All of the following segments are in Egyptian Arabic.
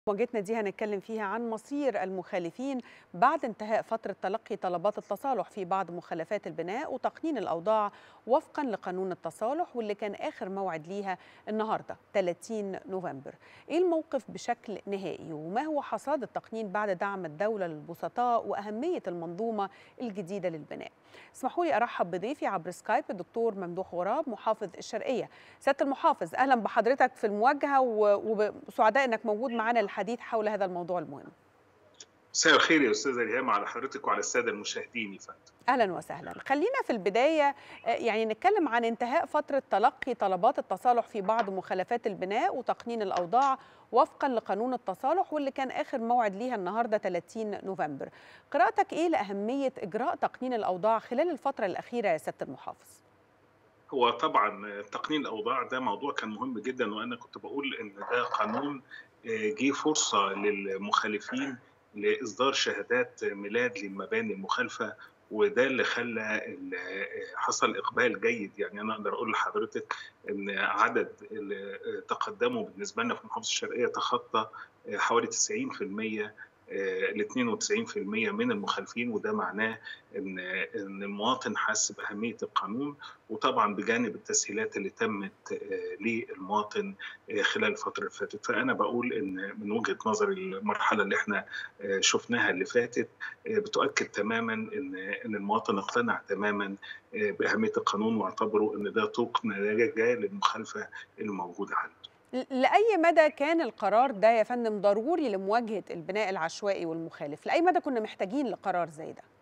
مواجهتنا دي هنتكلم فيها عن مصير المخالفين بعد انتهاء فترة تلقي طلبات التصالح في بعض مخالفات البناء وتقنين الأوضاع وفقا لقانون التصالح واللي كان آخر موعد ليها النهاردة 30 نوفمبر إيه الموقف بشكل نهائي وما هو حصاد التقنين بعد دعم الدولة للبسطاء وأهمية المنظومة الجديدة للبناء اسمحوا لي أرحب بضيفي عبر سكايب الدكتور ممدوح غراب محافظ الشرقية سيادة المحافظ أهلا بحضرتك في المواجهة وسعداء أنك موجود معنا الحديث حول هذا الموضوع المهم مساء الخير يا استاذه ريهام على حضرتك وعلى الساده المشاهدين فندم اهلا وسهلا خلينا في البدايه يعني نتكلم عن انتهاء فتره تلقي طلبات التصالح في بعض مخالفات البناء وتقنين الاوضاع وفقا لقانون التصالح واللي كان اخر موعد ليها النهارده 30 نوفمبر قراءتك ايه لاهميه اجراء تقنين الاوضاع خلال الفتره الاخيره يا سياده المحافظ هو طبعا تقنين الاوضاع ده موضوع كان مهم جدا وانا كنت بقول ان ده قانون جه فرصه للمخالفين لاصدار شهادات ميلاد للمباني المخالفه وده اللي خلى حصل اقبال جيد يعني انا اقدر اقول لحضرتك ان عدد اللي تقدموا بالنسبه لنا في محافظه الشرقيه تخطى حوالي 90% ل 92% من المخالفين وده معناه ان ان المواطن حس باهميه القانون وطبعا بجانب التسهيلات اللي تمت للمواطن خلال الفتره اللي فاتت فانا بقول ان من وجهه نظري المرحله اللي احنا شفناها اللي فاتت بتؤكد تماما ان ان المواطن اقتنع تماما باهميه القانون واعتبروا ان ده طوق نجاه للمخالفه الموجوده عنده. لأي مدى كان القرار ده يا فندم ضروري لمواجهة البناء العشوائي والمخالف؟ لأي مدى كنا محتاجين لقرار زي ده؟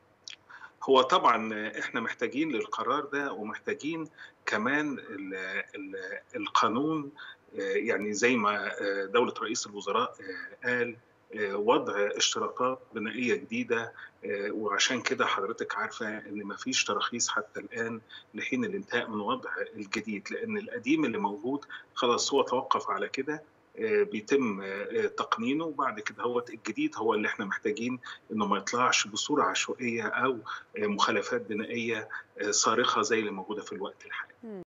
هو طبعا احنا محتاجين للقرار ده ومحتاجين كمان ال ال القانون يعني زي ما دولة رئيس الوزراء قال وضع اشتراطات بنائيه جديده وعشان كده حضرتك عارفه ان ما فيش تراخيص حتى الان لحين الانتهاء من وضع الجديد لان القديم اللي موجود خلاص هو توقف على كده بيتم تقنينه وبعد كده هو الجديد هو اللي احنا محتاجين انه ما يطلعش بصوره عشوائيه او مخالفات بنائيه صارخه زي اللي موجوده في الوقت الحالي